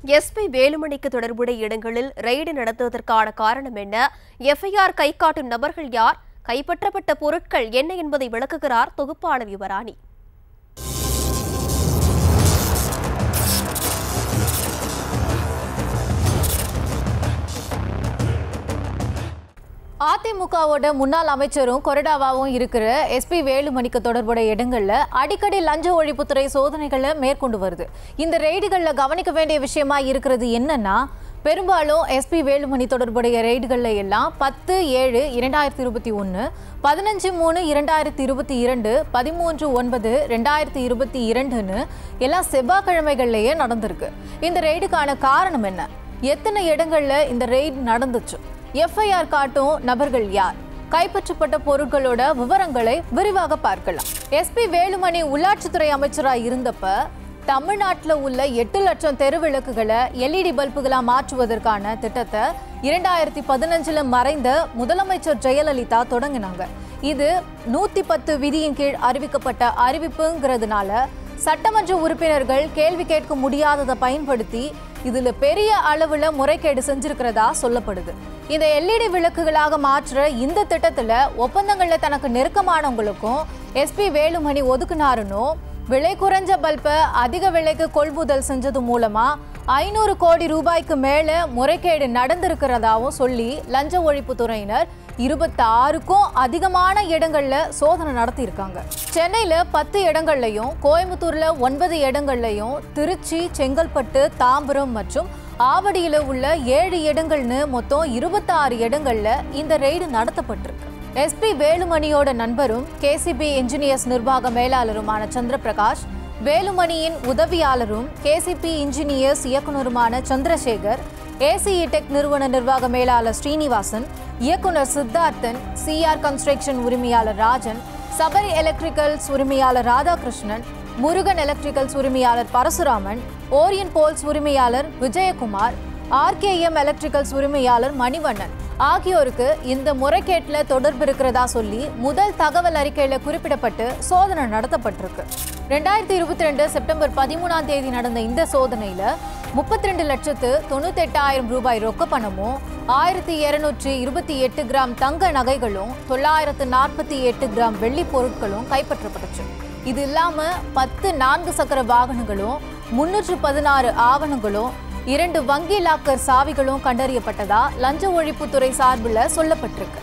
SP வேலுமணிக்கு தொடர்புடைய இடங்களில் raid நடத்துவதற்கான காரணம் என்ன எஃப்ஐஆர் கை காட்டும் நபர்கள் யார் கைப்பற்றப்பட்ட பொருட்கள் என்ன என்பதை விளக்குகிறார் தொகுப்பாளர் யுவராணி அதிமுகவோட முன்னாள் அமைச்சரும் கொறடாவாவும் இருக்கிற எஸ்பி வேலுமணிக்கு தொடர்புடைய இடங்கள்ல அடிக்கடி லஞ்ச ஒழிப்புத்துறை சோதனைகளை மேற்கொண்டு வருது இந்த ரெய்டுகள்ல கவனிக்க வேண்டிய விஷயமா இருக்கிறது என்னன்னா பெரும்பாலும் எஸ்பி வேலுமணி தொடர்புடைய ரெய்டுகள்ல எல்லாம் பத்து ஏழு இரண்டாயிரத்தி இருபத்தி ஒன்று பதினஞ்சு மூணு இரண்டாயிரத்தி இருபத்தி இரண்டு பதிமூன்று ஒன்பது ரெண்டாயிரத்தி இருபத்தி இரண்டுன்னு எல்லாம் செவ்வாய்க்கிழமைகள்லயே நடந்திருக்கு இந்த ரெய்டுக்கான காரணம் என்ன எத்தனை இடங்கள்ல இந்த ரெய்டு நடந்துச்சு எஃப்ஐஆர் காட்டும் நபர்கள் யார் கைப்பற்றப்பட்ட பொருட்களோட விவரங்களை விரிவாக பார்க்கலாம் எஸ்பி வேலுமணி உள்ளாட்சித்துறை அமைச்சரா இருந்தப்ப தமிழ்நாட்டில் உள்ள எட்டு லட்சம் தெரு விளக்குகளை எல்இடி பல்புகளா மாற்றுவதற்கான திட்டத்தை இரண்டாயிரத்தி பதினஞ்சுல மறைந்த முதலமைச்சர் ஜெயலலிதா தொடங்கினாங்க இது நூத்தி பத்து விதியின் கீழ் அறிவிக்கப்பட்ட அறிவிப்புங்கிறதுனால சட்டமன்ற உறுப்பினர்கள் கேள்வி கேட்க முடியாததை பயன்படுத்தி இதுல பெரிய அளவுல முறைகேடு செஞ்சிருக்கிறதா சொல்லப்படுது இந்த எல்இடி விளக்குகளாக மாற்றுற இந்த திட்டத்துல ஒப்பந்தங்கள்ல தனக்கு நெருக்கமானவங்களுக்கும் எஸ்பி வேலுமணி ஒதுக்குனாருன்னு விலை குறைஞ்ச பல்பை அதிக விலைக்கு கொள்முதல் செஞ்சது மூலமா ஐநூறு கோடி ரூபாய்க்கு மேல முறைகேடு நடந்திருக்கிறதாவும் சொல்லி லஞ்ச ஒழிப்பு துறையினர் இருபத்தாறுக்கும் அதிகமான இடங்கள்ல சோதனை நடத்தியிருக்காங்க சென்னையில பத்து இடங்கள்லையும் கோயம்புத்தூர்ல ஒன்பது இடங்கள்லையும் திருச்சி செங்கல்பட்டு தாம்பரம் மற்றும் ஆவடியில உள்ள ஏழு இடங்கள்னு மொத்தம் இருபத்தாறு இடங்கள்ல இந்த ரெய்டு நடத்தப்பட்டிருக்கு எஸ்பி வேலுமணியோட நண்பரும் கேசிபி இன்ஜினியர்ஸ் நிர்வாக மேலாளருமான சந்திரபிரகாஷ் வேலுமணியின் உதவியாளரும் கேசிபி இன்ஜினியர்ஸ் இயக்குனருமான சந்திரசேகர் ஏசிஇ டெக் நிறுவன நிர்வாக மேலாளர் ஸ்ரீனிவாசன் இயக்குனர் சித்தார்த்தன் சிஆர் கன்ஸ்ட்ரக்ஷன் உரிமையாளர் ராஜன் சபரி எலக்ட்ரிக்கல்ஸ் உரிமையாளர் ராதாகிருஷ்ணன் முருகன் எலக்ட்ரிக்கல்ஸ் உரிமையாளர் பரசுராமன் ஓரியன் போல்ஸ் உரிமையாளர் விஜயகுமார் ஆர்கேஎம் எலக்ட்ரிக்கல்ஸ் உரிமையாளர் மணிவண்ணன் ஆகியோருக்கு இந்த முறைகேட்டுல தொடர்பு இருக்கிறதா சொல்லி முதல் தகவல் அறிக்கையில குறிப்பிடப்பட்டு சோதனை நடத்தப்பட்டிருக்கு ரெண்டாயிரத்தி இருபத்தி ரெண்டு செப்டம்பர் பதிமூணாம் தேதி நடந்த இந்த சோதனையில முப்பத்தி ரெண்டு லட்சத்து தொண்ணூத்தெட்டாயிரம் ரூபாய் ரொக்க பணமும் ஆயிரத்தி இருநூற்றி இருபத்தி எட்டு கிராம் தங்க நகைகளும் தொள்ளாயிரத்து நாற்பத்தி எட்டு கிராம் வெள்ளி பொருட்களும் கைப்பற்றப்பட்டுச்சு இது இல்லாம பத்து நான்கு சக்கர வாகனங்களும் முன்னூற்று பதினாறு ஆவணங்களும் இரண்டு வங்கி லாக்கர் சாவிகளும் கண்டறியப்பட்டதா லஞ்ச ஒழிப்புத்துறை சார்பில் சொல்லப்பட்டிருக்கு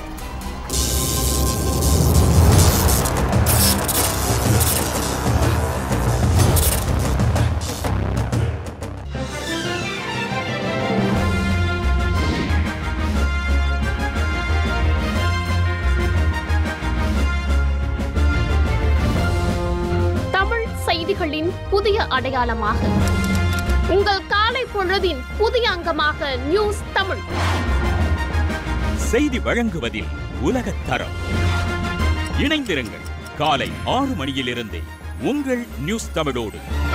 தமிழ் செய்திகளின் புதிய அடையாளமாக உங்கள் காலை பொழுதின் புதிய அங்கமாக நியூஸ் தமிழ் செய்தி வழங்குவதில் உலகத் தரம் இணைந்திருங்கள் காலை ஆறு மணியிலிருந்தே உங்கள் நியூஸ் தமிழோடு